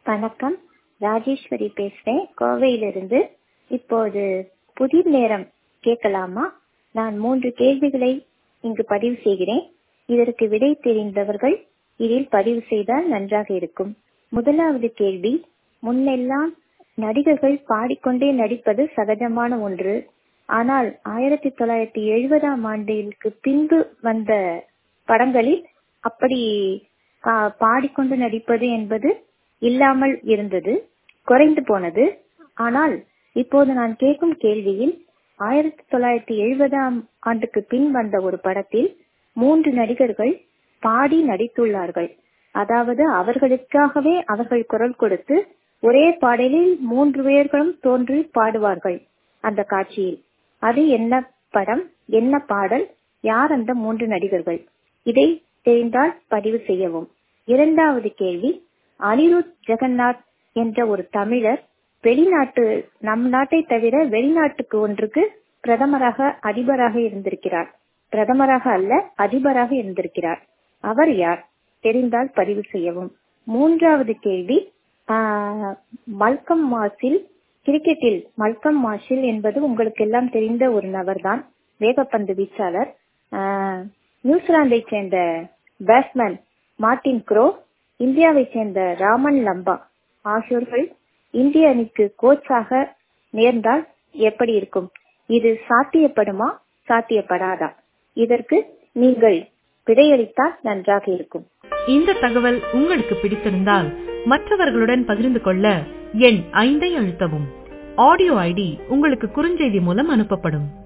வணக்கம் ராஜேஸ்வரி பேசுறேன் கோவையிலிருந்து இப்போது புதிர் நேரம் கேட்கலாமா நான் மூன்று கேள்விகளை இங்கு பதிவு செய்கிறேன் இதற்கு விடை தெரிந்தவர்கள் இதில் பதிவு செய்தால் நன்றாக இருக்கும் முதலாவது கேள்வி முன்னெல்லாம் நடிகர்கள் பாடிக்கொண்டே நடிப்பது சகஜமான ஒன்று ஆனால் ஆயிரத்தி தொள்ளாயிரத்தி எழுபதாம் ஆண்டிற்கு பின்பு வந்த படங்களில் அப்படி பா- பாடிக்கொண்டு நடிப்பது என்பது இல்லாமல் இருந்தது குறைந்து போனது ஆனால் இப்போது நான் கேட்கும் கேள்வியில் ஆயிரத்தி தொள்ளாயிரத்தி எழுபதாம் ஆண்டுக்கு பின் வந்த ஒரு படத்தில் மூன்று நடிகர்கள் பாடி நடித்துள்ளார்கள் அதாவது அவர்களுக்காகவே அவர்கள் குரல் கொடுத்து ஒரே பாடலில் மூன்று பேர்களும் தோன்றி பாடுவார்கள் அந்த காட்சியில் அது என்ன படம் என்ன பாடல் யார் அந்த மூன்று நடிகர்கள் இதை தெரிந்தால் பதிவு செய்யவும் இரண்டாவது கேள்வி அனிருத் ஜெகநாத் என்ற ஒரு தமிழர் வெளிநாட்டு நம் நாட்டை தவிர வெளிநாட்டுக்கு ஒன்றுக்கு பிரதமராக அதிபராக இருந்திருக்கிறார் பிரதமராக அல்ல அதிபராக இருந்திருக்கிறார் அவர் யார் தெரிந்தால் பதிவு செய்யவும் மூன்றாவது கேள்வி ஆஹ், மல்கம் மாசில் கிரிக்கெட்டில் மல்கம் மாஷில் என்பது உங்களுக்கு எல்லாம் தெரிந்த ஒரு நபர்தான் வேகப்பந்து வீச்சாளர் ஆஹ், நியூசிலாந்தை சேர்ந்த பேட்ஸ்மேன் மார்டின் க்ரோ இந்தியாவை சேர்ந்த ராமன் லம்பா ஆகியோர்கள் இந்திய அணிக்கு கோச்சாக நேர்ந்தால் எப்படி இருக்கும் இது சாத்தியப்படுமா சாத்தியப்படாதா இதற்கு நீங்கள் விடையளித்தால் நன்றாக இருக்கும் இந்த தகவல் உங்களுக்கு பிடித்திருந்தால் மற்றவர்களுடன் பகிர்ந்து கொள்ள எண் ஐந்தை அழுத்தவும் ஆடியோ ஐடி உங்களுக்கு குறுஞ்செய்தி மூலம் அனுப்பப்படும்